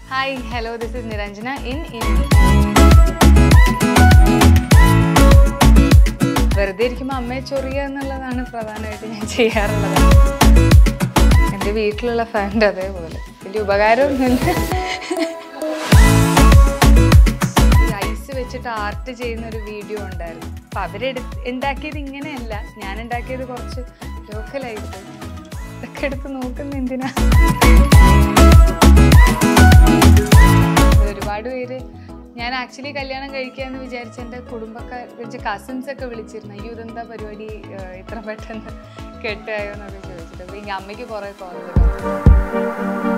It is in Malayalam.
hi hello this is Niranjana in in വെറുതെ ഇരിക്കുമ്പോൾ അമ്മയെ ചൊറിയുക എന്നുള്ളതാണ് പ്രധാനമായിട്ട് ഞാൻ ചെയ്യാറുള്ളത് എൻ്റെ വീട്ടിലുള്ള ഫാൻ്റെ അതേപോലെ വലിയ ഉപകാരമൊന്നുമില്ല ഈ ഐസ് വെച്ചിട്ട് ആർട്ട് ചെയ്യുന്ന ഒരു വീഡിയോ ഉണ്ടായിരുന്നു അപ്പം അവരെടു ഉണ്ടാക്കിയത് ഇങ്ങനെയല്ല ഞാൻ ഉണ്ടാക്കിയത് കുറച്ച് ലോക്കലായിട്ട് ഇതൊക്കെ എടുത്ത് നോക്കുന്ന എന്തിനാ ഒരുപാട് പേര് ഞാൻ ആക്ച്വലി കല്യാണം കഴിക്കാന്ന് വിചാരിച്ച എൻ്റെ കുടുംബക്കാർ വെച്ച് കസിൻസ് ഒക്കെ വിളിച്ചിരുന്നു അയ്യോ ഇതെന്താ പരിപാടി ഏഹ് ഇത്ര പെട്ടെന്ന് കെട്ടായോ എന്നൊക്കെ ചോദിച്ചിട്ട് അപ്പോൾ ഈ അമ്മയ്ക്ക് കുറേ കോൺഫിഡൻസ്